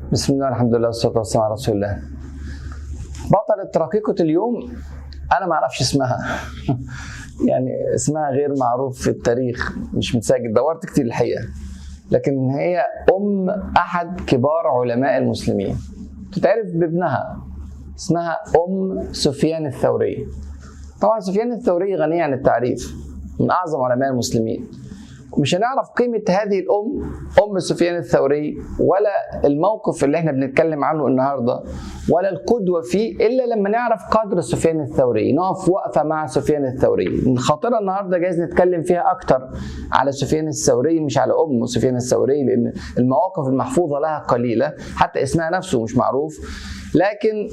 بسم الله الحمد لله والصلاه والسلام على رسول الله بطلة رقيقة اليوم أنا ما أعرفش اسمها يعني اسمها غير معروف في التاريخ مش متسجل دورت كتير الحقيقة لكن هي أم أحد كبار علماء المسلمين تتعرف بابنها اسمها أم سفيان الثوري طبعا سفيان الثوري غنية عن التعريف من أعظم علماء المسلمين مش هنعرف قيمة هذه الأم أم سفيان الثوري ولا الموقف اللي احنا بنتكلم عنه النهاردة ولا القدوة فيه إلا لما نعرف قدر سفيان الثوري نقف وقفة مع سفيان الثوري الخاطرة النهاردة جايز نتكلم فيها أكتر على سفيان الثوري مش على أم سفيان الثوري لأن المواقف المحفوظة لها قليلة حتى اسمها نفسه مش معروف لكن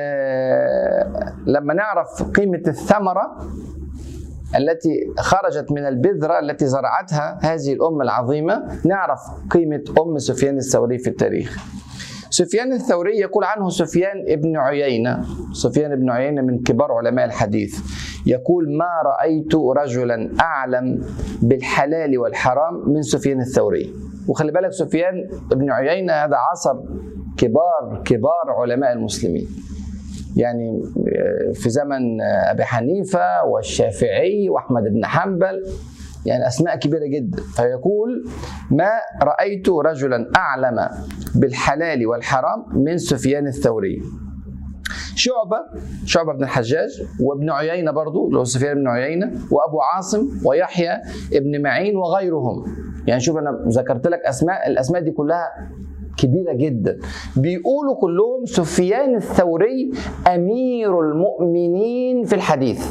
آه لما نعرف قيمة الثمرة التي خرجت من البذرة التي زرعتها هذه الأمة العظيمة نعرف قيمة أم سفيان الثوري في التاريخ سفيان الثوري يقول عنه سفيان ابن عيينة سفيان بن عيينة من كبار علماء الحديث يقول ما رأيت رجلا أعلم بالحلال والحرام من سفيان الثوري وخلي بالك سفيان بن عيينة هذا عصر كبار كبار علماء المسلمين يعني في زمن ابي حنيفه والشافعي واحمد بن حنبل يعني اسماء كبيره جدا فيقول ما رايت رجلا اعلم بالحلال والحرام من سفيان الثوري شعبة شعبة بن الحجاج وابن عيينة برضو اللي هو سفيان بن عيينة وأبو عاصم ويحيى ابن معين وغيرهم يعني شوف أنا ذكرت لك أسماء الأسماء دي كلها كبيره جدا بيقولوا كلهم سفيان الثوري امير المؤمنين في الحديث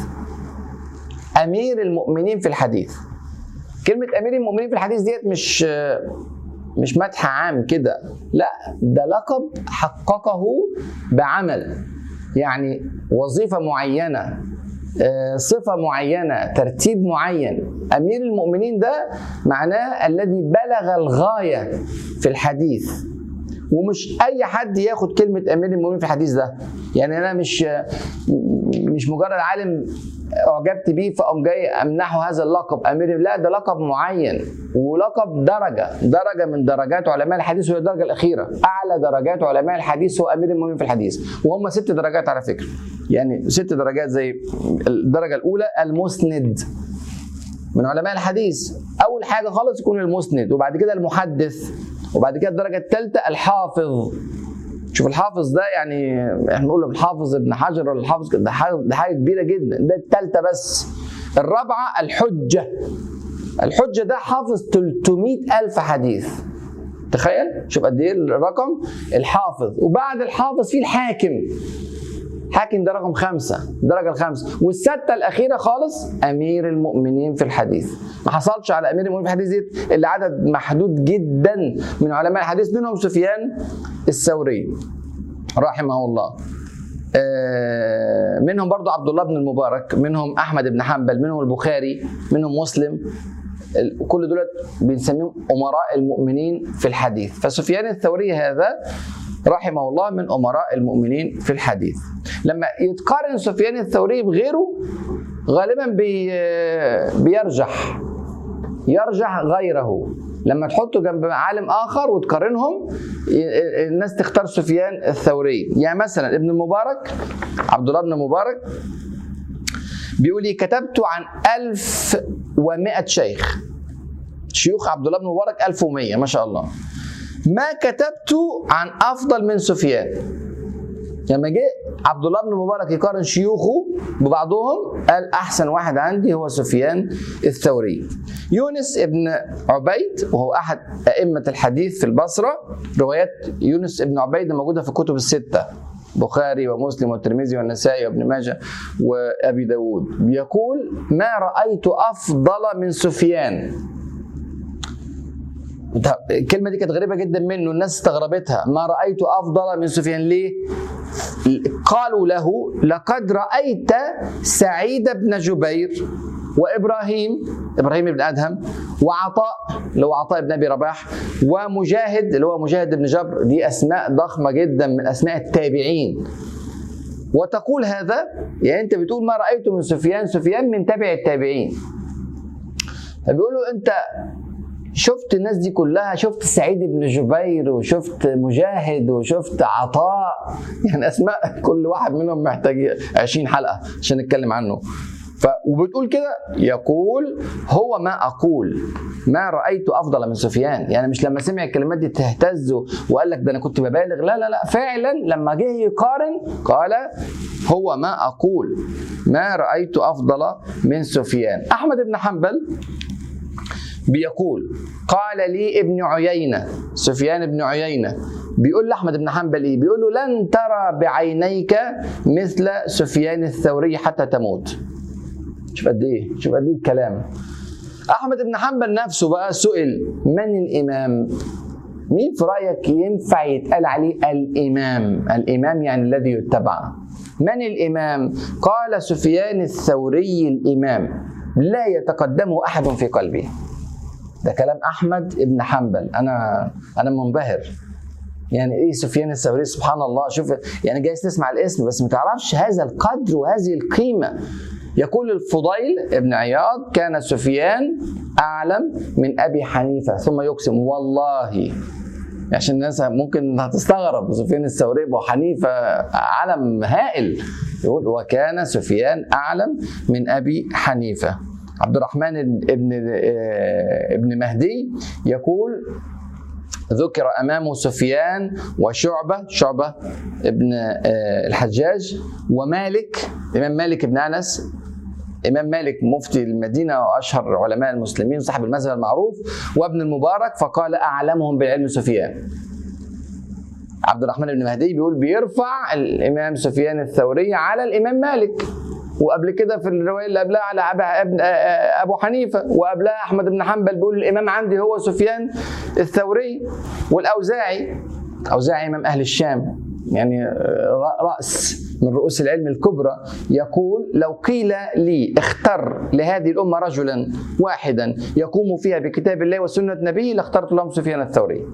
امير المؤمنين في الحديث كلمه امير المؤمنين في الحديث ديت مش مش مدح عام كده لا ده لقب حققه بعمل يعني وظيفه معينه صفة معينة ترتيب معين أمير المؤمنين ده معناه الذي بلغ الغاية في الحديث ومش اي حد ياخد كلمه امير المؤمنين في الحديث ده يعني انا مش مش مجرد عالم اعجبت بيه فاقوم جاي امنحه هذا اللقب امير لا ده لقب معين ولقب درجه درجه من درجات علماء الحديث وهي الدرجه الاخيره اعلى درجات علماء الحديث هو امير المؤمنين في الحديث وهم ست درجات على فكره يعني ست درجات زي الدرجه الاولى المسند من علماء الحديث اول حاجه خالص يكون المسند وبعد كده المحدث وبعد كده الدرجه الثالثه الحافظ شوف الحافظ ده يعني احنا بنقول الحافظ ابن حجر ولا الحافظ ده حاجه ده حاجه كبيره جدا ده الثالثه بس الرابعه الحجه الحجه ده حافظ 300 الف حديث تخيل شوف قد ايه الرقم الحافظ وبعد الحافظ في الحاكم حاكم ده رقم خمسة الدرجة الخامسة والستة الأخيرة خالص أمير المؤمنين في الحديث ما حصلش على أمير المؤمنين في الحديث دي إلا عدد محدود جدا من علماء الحديث منهم سفيان الثوري رحمه الله منهم برضو عبد الله بن المبارك منهم أحمد بن حنبل منهم البخاري منهم مسلم كل دول بنسميهم أمراء المؤمنين في الحديث فسفيان الثوري هذا رحمه الله من امراء المؤمنين في الحديث لما يتقارن سفيان الثوري بغيره غالبا بي بيرجح يرجح غيره لما تحطه جنب عالم اخر وتقارنهم الناس تختار سفيان الثوري يعني مثلا ابن المبارك عبد الله بن المبارك بيقول لي كتبت عن 1100 شيخ شيوخ عبد الله بن المبارك 1100 ما شاء الله ما كتبت عن افضل من سفيان لما جه عبد الله بن المبارك يقارن شيوخه ببعضهم قال احسن واحد عندي هو سفيان الثوري يونس ابن عبيد وهو احد ائمه الحديث في البصره روايات يونس ابن عبيد موجوده في الكتب السته بخاري ومسلم والترمذي والنسائي وابن ماجه وابي داود بيقول ما رايت افضل من سفيان الكلمه دي كانت غريبه جدا منه الناس استغربتها ما رايت افضل من سفيان ليه قالوا له لقد رايت سعيد بن جبير وابراهيم ابراهيم بن ادهم وعطاء اللي هو عطاء بن ابي رباح ومجاهد اللي هو مجاهد بن جبر دي اسماء ضخمه جدا من اسماء التابعين وتقول هذا يعني انت بتقول ما رايت من سفيان سفيان من تابع التابعين فبيقولوا انت شفت الناس دي كلها شفت سعيد بن جبير وشفت مجاهد وشفت عطاء يعني اسماء كل واحد منهم محتاج 20 حلقه عشان نتكلم عنه ف وبتقول كده يقول هو ما اقول ما رايت افضل من سفيان يعني مش لما سمع الكلمات دي تهتز وقال لك ده انا كنت ببالغ لا لا لا فعلا لما جه يقارن قال هو ما اقول ما رايت افضل من سفيان احمد بن حنبل بيقول قال لي ابن عيينة سفيان بن عيينة بيقول لأحمد بن حنبل إيه؟ بيقول له لن ترى بعينيك مثل سفيان الثوري حتى تموت شوف قد إيه شوف قد إيه الكلام أحمد بن حنبل نفسه بقى سئل من الإمام مين في رأيك ينفع يتقال عليه الإمام الإمام يعني الذي يتبع من الإمام قال سفيان الثوري الإمام لا يتقدمه أحد في قلبي ده كلام احمد بن حنبل انا انا منبهر يعني ايه سفيان الثوري سبحان الله شوف يعني جايز تسمع الاسم بس ما تعرفش هذا القدر وهذه القيمه يقول الفضيل ابن عياض كان سفيان اعلم من ابي حنيفه ثم يقسم والله عشان الناس ممكن هتستغرب سفيان الثوري ابو حنيفه علم هائل يقول وكان سفيان اعلم من ابي حنيفه عبد الرحمن ابن ابن مهدي يقول ذكر امامه سفيان وشعبه شعبه ابن الحجاج ومالك الامام مالك بن انس امام مالك مفتي المدينه واشهر علماء المسلمين صاحب المذهب المعروف وابن المبارك فقال اعلمهم بالعلم سفيان عبد الرحمن بن مهدي بيقول بيرفع الامام سفيان الثوري على الامام مالك وقبل كده في الروايه اللي قبلها على ابن ابو حنيفه وقبلها احمد بن حنبل بيقول الامام عندي هو سفيان الثوري والاوزاعي اوزاعي امام اهل الشام يعني راس من رؤوس العلم الكبرى يقول لو قيل لي اختر لهذه الامه رجلا واحدا يقوم فيها بكتاب الله وسنه نبيه لاخترت لهم سفيان الثوري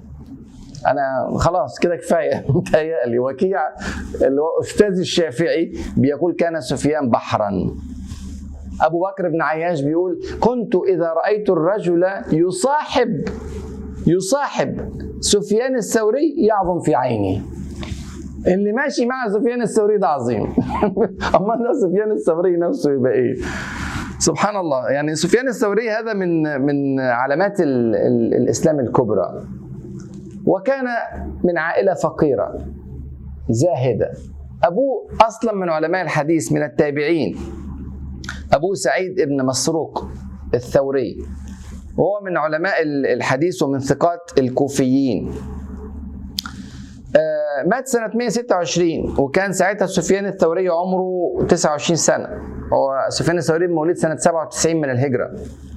انا خلاص كده كفايه متهيألي وكيع اللي هو استاذ الشافعي بيقول كان سفيان بحرا ابو بكر بن عياش بيقول كنت اذا رايت الرجل يصاحب يصاحب سفيان الثوري يعظم في عيني اللي ماشي مع سفيان الثوري ده عظيم اما ده سفيان الثوري نفسه يبقى ايه سبحان الله يعني سفيان الثوري هذا من من علامات ال ال الاسلام الكبرى وكان من عائله فقيره زاهده ابوه اصلا من علماء الحديث من التابعين ابوه سعيد بن مسروق الثوري وهو من علماء الحديث ومن ثقات الكوفيين مات سنة 126 وكان ساعتها سفيان الثوري عمره 29 سنة هو سفيان الثوري مواليد سنة 97 من الهجرة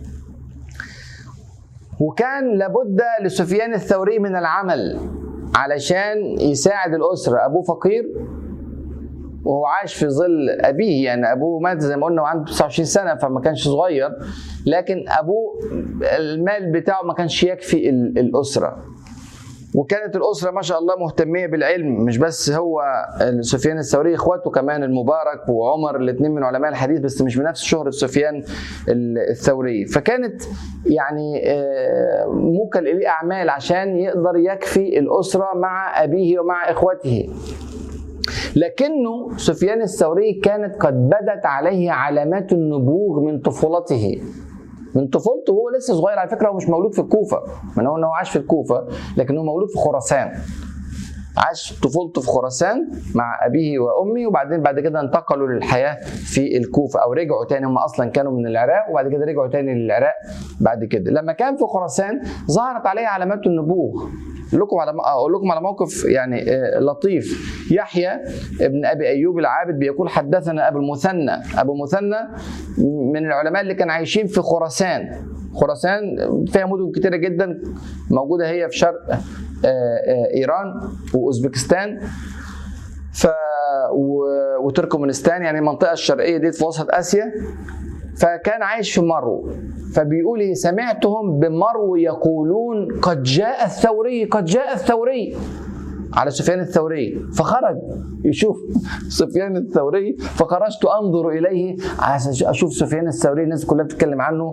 وكان لابد لسفيان الثوري من العمل علشان يساعد الأسرة أبوه فقير وهو عايش في ظل أبيه يعني أبوه مات زي ما قلنا وعنده 29 سنة فما كانش صغير لكن أبوه المال بتاعه ما كانش يكفي الأسرة وكانت الاسره ما شاء الله مهتميه بالعلم مش بس هو سفيان الثوري اخواته كمان المبارك وعمر الاثنين من علماء الحديث بس مش بنفس شهره سفيان الثوري فكانت يعني موكل اليه اعمال عشان يقدر يكفي الاسره مع ابيه ومع اخوته لكنه سفيان الثوري كانت قد بدت عليه علامات النبوغ من طفولته من طفولته هو لسه صغير على فكره هو مش مولود في الكوفه من هو ان هو عاش في الكوفه لكن هو مولود في خراسان عاش طفولته في خراسان مع ابيه وامه وبعدين بعد كده انتقلوا للحياه في الكوفه او رجعوا تاني هم اصلا كانوا من العراق وبعد كده رجعوا تاني للعراق بعد كده لما كان في خراسان ظهرت عليه علامات النبوغ لكم على اقول لكم على موقف يعني لطيف يحيى ابن ابي ايوب العابد بيقول حدثنا ابو المثنى ابو المثنى من العلماء اللي كانوا عايشين في خراسان خراسان فيها مدن كتيره جدا موجوده هي في شرق ايران واوزبكستان ف وتركمانستان يعني المنطقه الشرقيه دي في وسط اسيا فكان عايش في مرو فبيقول ايه سمعتهم بمرو يقولون قد جاء الثوري قد جاء الثوري على سفيان الثوري فخرج يشوف سفيان الثوري فخرجت انظر اليه عشان اشوف سفيان الثوري الناس كلها بتتكلم عنه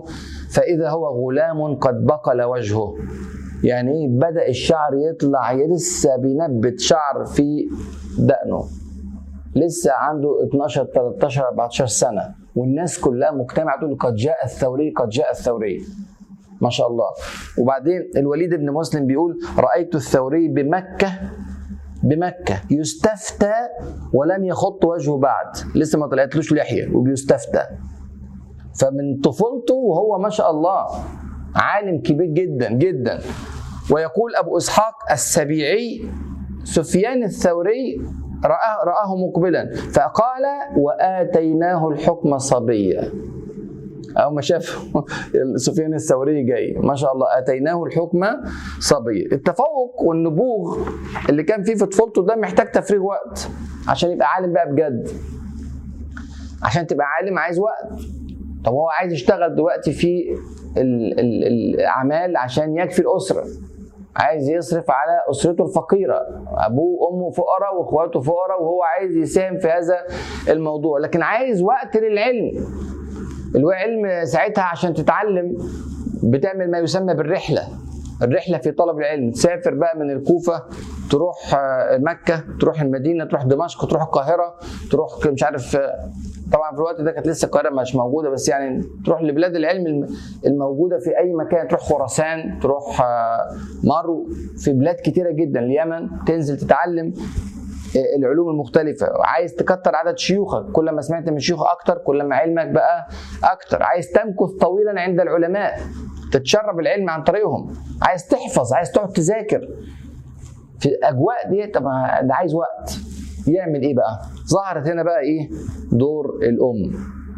فإذا هو غلام قد بقل وجهه يعني ايه بدأ الشعر يطلع لسه بينبت شعر في دقنه لسه عنده 12 13 14 سنة والناس كلها مجتمعة تقول قد جاء الثوري قد جاء الثوري ما شاء الله وبعدين الوليد بن مسلم بيقول رأيت الثوري بمكة بمكة يستفتى ولم يخط وجهه بعد لسه ما طلعتلوش لحية وبيستفتى فمن طفولته وهو ما شاء الله عالم كبير جدا جدا ويقول أبو إسحاق السبيعي سفيان الثوري رآه, رآه مقبلا فقال وآتيناه الحكم صبيا أو ما شاف سفيان الثوري جاي ما شاء الله آتيناه الحكم صبيا التفوق والنبوغ اللي كان فيه في طفولته ده محتاج تفريغ وقت عشان يبقى عالم بقى بجد عشان تبقى عالم عايز وقت طب هو عايز يشتغل دلوقتي في ال- ال- الاعمال عشان يكفي الاسره عايز يصرف على اسرته الفقيره ابوه وامه فقراء واخواته فقراء وهو عايز يساهم في هذا الموضوع لكن عايز وقت للعلم العلم ساعتها عشان تتعلم بتعمل ما يسمى بالرحله الرحله في طلب العلم تسافر بقى من الكوفه تروح آه، مكه تروح المدينه تروح دمشق تروح القاهره تروح مش عارف آه، طبعا في الوقت ده كانت لسه القاهره مش موجوده بس يعني تروح لبلاد العلم الم- الموجوده في اي مكان تروح خراسان تروح آه، مرو في بلاد كتيره جدا اليمن تنزل تتعلم آه، العلوم المختلفة عايز تكتر عدد شيوخك كل ما سمعت من شيوخ أكتر كل ما علمك بقى أكتر عايز تمكث طويلا عند العلماء تتشرب العلم عن طريقهم عايز تحفظ عايز تقعد تذاكر في الاجواء دي طب ده عايز وقت يعمل ايه بقى ظهرت هنا بقى ايه دور الام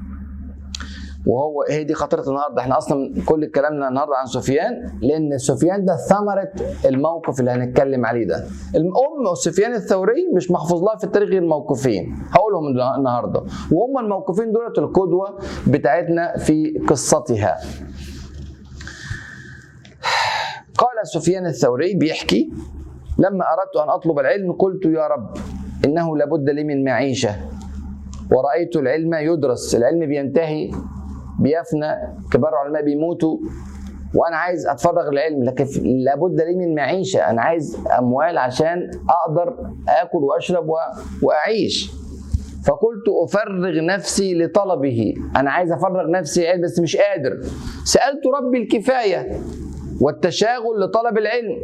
وهو هي دي خطيره النهارده احنا اصلا كل كلامنا النهارده عن سفيان لان سفيان ده ثمره الموقف اللي هنتكلم عليه ده الام سفيان الثوري مش محفوظ لها في التاريخ غير موقفين هقولهم النهارده وهم الموقفين دولت القدوه بتاعتنا في قصتها قال سفيان الثوري بيحكي لما اردت ان اطلب العلم قلت يا رب انه لابد لي من معيشه ورأيت العلم يدرس العلم بينتهي بيفنى كبار العلماء بيموتوا وانا عايز اتفرغ العلم لكن لابد لي من معيشه انا عايز اموال عشان اقدر اكل واشرب و... واعيش فقلت افرغ نفسي لطلبه انا عايز افرغ نفسي علم بس مش قادر سالت ربي الكفايه والتشاغل لطلب العلم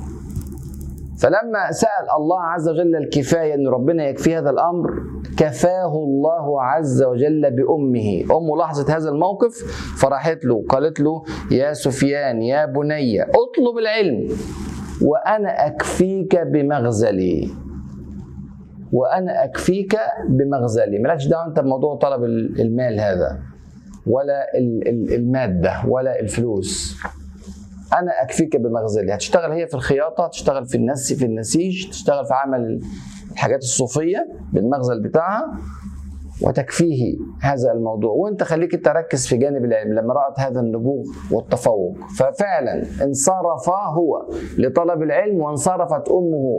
فلما سأل الله عز وجل الكفاية أن ربنا يكفي هذا الأمر كفاه الله عز وجل بأمه أمه لاحظت هذا الموقف فراحت له قالت له يا سفيان يا بني اطلب العلم وأنا أكفيك بمغزلي وأنا أكفيك بمغزلي مالكش دعوة أنت بموضوع طلب المال هذا ولا المادة ولا الفلوس انا اكفيك بمغزلي هتشتغل هي في الخياطه تشتغل في النس في النسيج تشتغل في عمل الحاجات الصوفيه بالمغزل بتاعها وتكفيه هذا الموضوع وانت خليك انت ركز في جانب العلم لما رأت هذا النبوغ والتفوق ففعلا انصرف هو لطلب العلم وانصرفت امه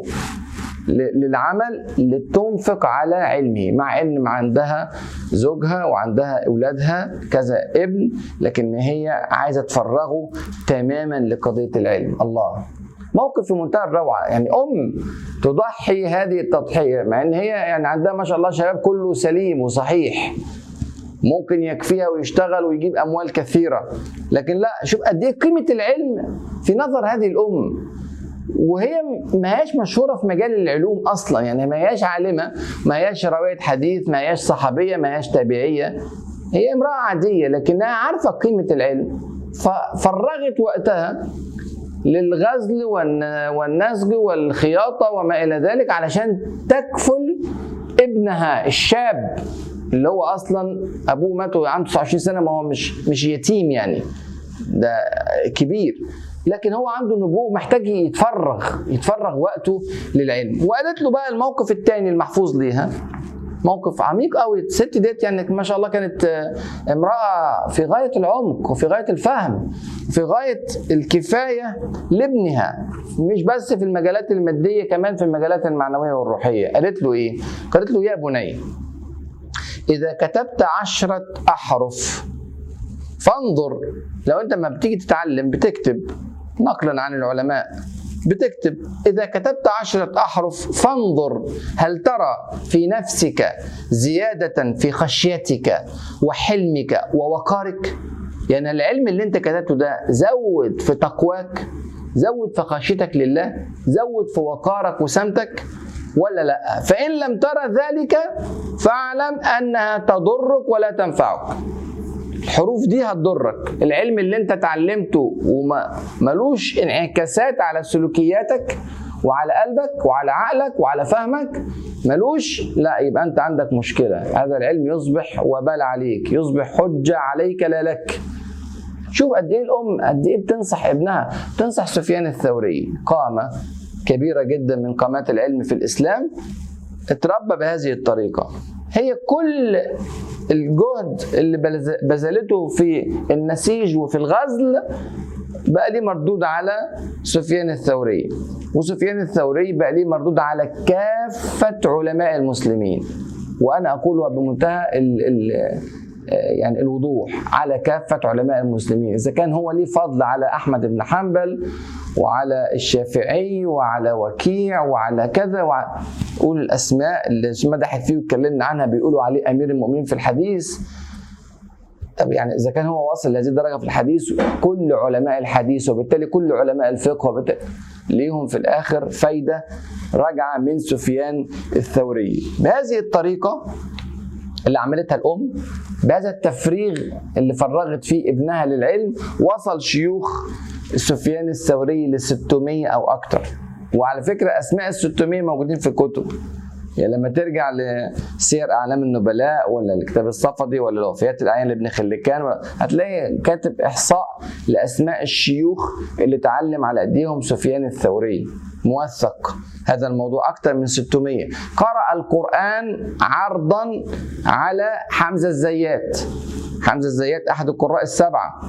للعمل لتنفق على علمه مع ان عندها زوجها وعندها اولادها كذا ابن لكن هي عايزه تفرغه تماما لقضيه العلم الله موقف في منتهى الروعه يعني ام تضحي هذه التضحيه مع ان هي يعني عندها ما شاء الله شباب كله سليم وصحيح ممكن يكفيها ويشتغل ويجيب اموال كثيره لكن لا شوف قد ايه قيمه العلم في نظر هذه الام وهي ما هياش مشهوره في مجال العلوم اصلا يعني ما هياش عالمه ما هياش راويه حديث ما هياش صحابيه ما هياش تابعيه هي امراه عاديه لكنها عارفه قيمه العلم ففرغت وقتها للغزل والنسج والخياطه وما الى ذلك علشان تكفل ابنها الشاب اللي هو اصلا ابوه مات عنده 29 سنه ما هو مش مش يتيم يعني ده كبير لكن هو عنده نبوغ محتاج يتفرغ يتفرغ وقته للعلم وقالت له بقى الموقف الثاني المحفوظ ليها موقف عميق قوي الست ديت يعني ما شاء الله كانت امراه في غايه العمق وفي غايه الفهم في غايه الكفايه لابنها مش بس في المجالات الماديه كمان في المجالات المعنويه والروحيه قالت له ايه قالت له يا بني اذا كتبت عشره احرف فانظر لو انت ما بتيجي تتعلم بتكتب نقلا عن العلماء بتكتب إذا كتبت عشرة أحرف فانظر هل ترى في نفسك زيادة في خشيتك وحلمك ووقارك يعني العلم اللي انت كتبته ده زود في تقواك زود في خشيتك لله زود في وقارك وسمتك ولا لا فإن لم ترى ذلك فاعلم أنها تضرك ولا تنفعك الحروف دي هتضرك العلم اللي انت اتعلمته وما ملوش انعكاسات على سلوكياتك وعلى قلبك وعلى عقلك وعلى فهمك ملوش لا يبقى انت عندك مشكله هذا العلم يصبح وبال عليك يصبح حجه عليك لا لك شوف قد ايه الام قد ايه بتنصح ابنها بتنصح سفيان الثوري قامه كبيره جدا من قامات العلم في الاسلام اتربى بهذه الطريقه هي كل الجهد اللي بذلته في النسيج وفي الغزل بقى ليه مردود على سفيان الثوري وسفيان الثوري بقى ليه مردود على كافة علماء المسلمين وأنا أقولها بمنتهى ال ال يعني الوضوح على كافة علماء المسلمين إذا كان هو ليه فضل على أحمد بن حنبل وعلى الشافعي وعلى وكيع وعلى كذا قول الأسماء اللي مدحت فيه واتكلمنا عنها بيقولوا عليه أمير المؤمنين في الحديث طب يعني اذا كان هو واصل لهذه الدرجه في الحديث كل علماء الحديث وبالتالي كل علماء الفقه وبالتالي ليهم في الاخر فايده راجعه من سفيان الثوري بهذه الطريقه اللي عملتها الام بهذا التفريغ اللي فرغت فيه ابنها للعلم وصل شيوخ سفيان الثوري ل 600 او اكثر وعلى فكره اسماء ال 600 موجودين في الكتب يعني لما ترجع لسير اعلام النبلاء ولا الكتاب الصفدي ولا الوفيات الاعيان لابن خلكان هتلاقي كاتب احصاء لاسماء الشيوخ اللي اتعلم على ايديهم سفيان الثوري موثق هذا الموضوع اكثر من 600 قرأ القرآن عرضا على حمزة الزيات حمزة الزيات احد القراء السبعة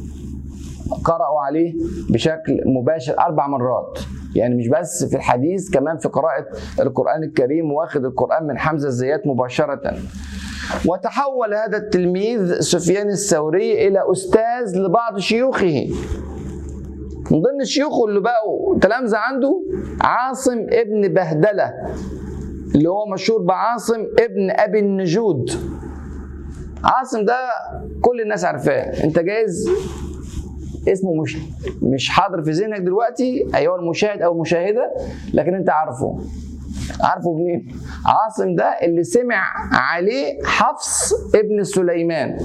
قرأوا عليه بشكل مباشر اربع مرات يعني مش بس في الحديث كمان في قراءة القرآن الكريم واخد القرآن من حمزة الزيات مباشرة وتحول هذا التلميذ سفيان الثوري إلى أستاذ لبعض شيوخه من ضمن الشيوخ اللي بقوا تلامذة عنده عاصم ابن بهدلة اللي هو مشهور بعاصم ابن أبي النجود عاصم ده كل الناس عارفاه انت جايز اسمه مش مش حاضر في ذهنك دلوقتي ايها المشاهد او المشاهده لكن انت عارفه عارفه منين؟ عاصم ده اللي سمع عليه حفص ابن سليمان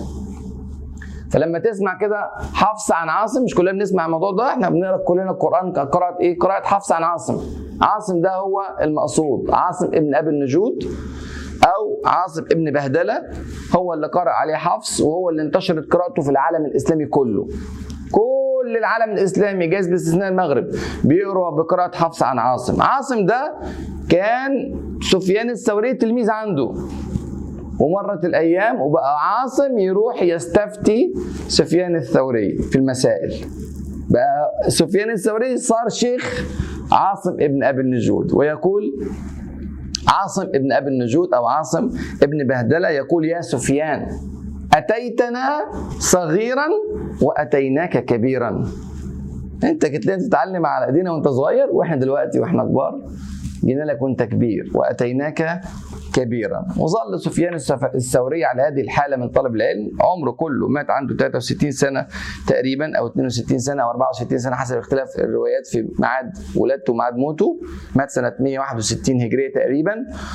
فلما تسمع كده حفص عن عاصم مش كلنا بنسمع الموضوع ده احنا بنقرا كلنا القران قراءه ايه؟ قراءه حفص عن عاصم. عاصم ده هو المقصود، عاصم ابن ابي النجود او عاصم ابن بهدله هو اللي قرأ عليه حفص وهو اللي انتشرت قراءته في العالم الاسلامي كله. كل العالم الاسلامي جايز باستثناء المغرب بيقروا بقراءه حفص عن عاصم عاصم ده كان سفيان الثوري تلميذ عنده ومرت الايام وبقى عاصم يروح يستفتي سفيان الثوري في المسائل بقى سفيان الثوري صار شيخ عاصم ابن ابي النجود ويقول عاصم ابن ابي النجود او عاصم ابن بهدله يقول يا سفيان أتيتنا صغيرا وأتيناك كبيرا أنت كنت لازم تتعلم على إيدينا وأنت صغير وإحنا دلوقتي وإحنا كبار جينا لك وأنت كبير وأتيناك كبيرا وظل سفيان الثوري على هذه الحالة من طلب العلم عمره كله مات عنده 63 سنة تقريبا أو 62 سنة أو 64 سنة حسب اختلاف الروايات في ميعاد ولادته وميعاد موته مات سنة 161 هجرية تقريبا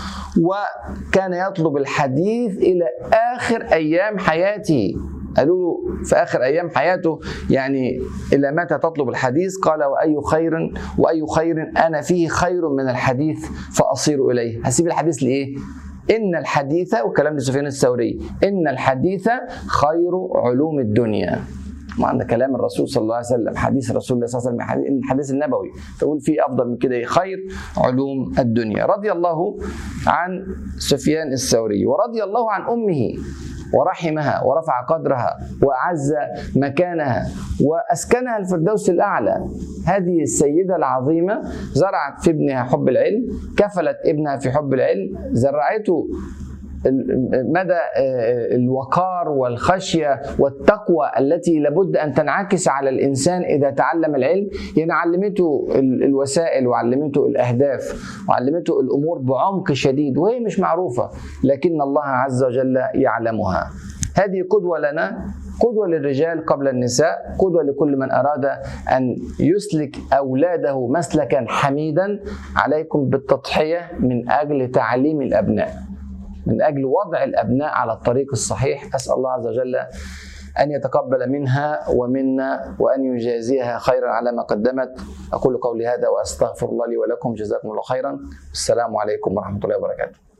وكان يطلب الحديث إلى آخر أيام حياته قالوا له في اخر ايام حياته يعني الى متى تطلب الحديث قال واي خير واي خير انا فيه خير من الحديث فاصير اليه هسيب الحديث لايه ان الحديث وكلام لسفيان الثوري ان الحديث خير علوم الدنيا وعند كلام الرسول صلى الله عليه وسلم حديث الرسول صلى الله عليه وسلم الحديث النبوي فيقول في افضل من كده خير علوم الدنيا رضي الله عن سفيان الثوري ورضي الله عن امه ورحمها ورفع قدرها واعز مكانها واسكنها الفردوس الاعلى هذه السيده العظيمه زرعت في ابنها حب العلم كفلت ابنها في حب العلم زرعته مدى الوقار والخشيه والتقوى التي لابد ان تنعكس على الانسان اذا تعلم العلم يعني علمته الوسائل وعلمته الاهداف وعلمته الامور بعمق شديد وهي مش معروفه لكن الله عز وجل يعلمها هذه قدوه لنا قدوة للرجال قبل النساء قدوة لكل من أراد أن يسلك أولاده مسلكا حميدا عليكم بالتضحية من أجل تعليم الأبناء من أجل وضع الأبناء على الطريق الصحيح أسأل الله عز وجل أن يتقبل منها ومنا وأن يجازيها خيرا على ما قدمت أقول قولي هذا وأستغفر الله لي ولكم جزاكم الله خيرا السلام عليكم ورحمة الله وبركاته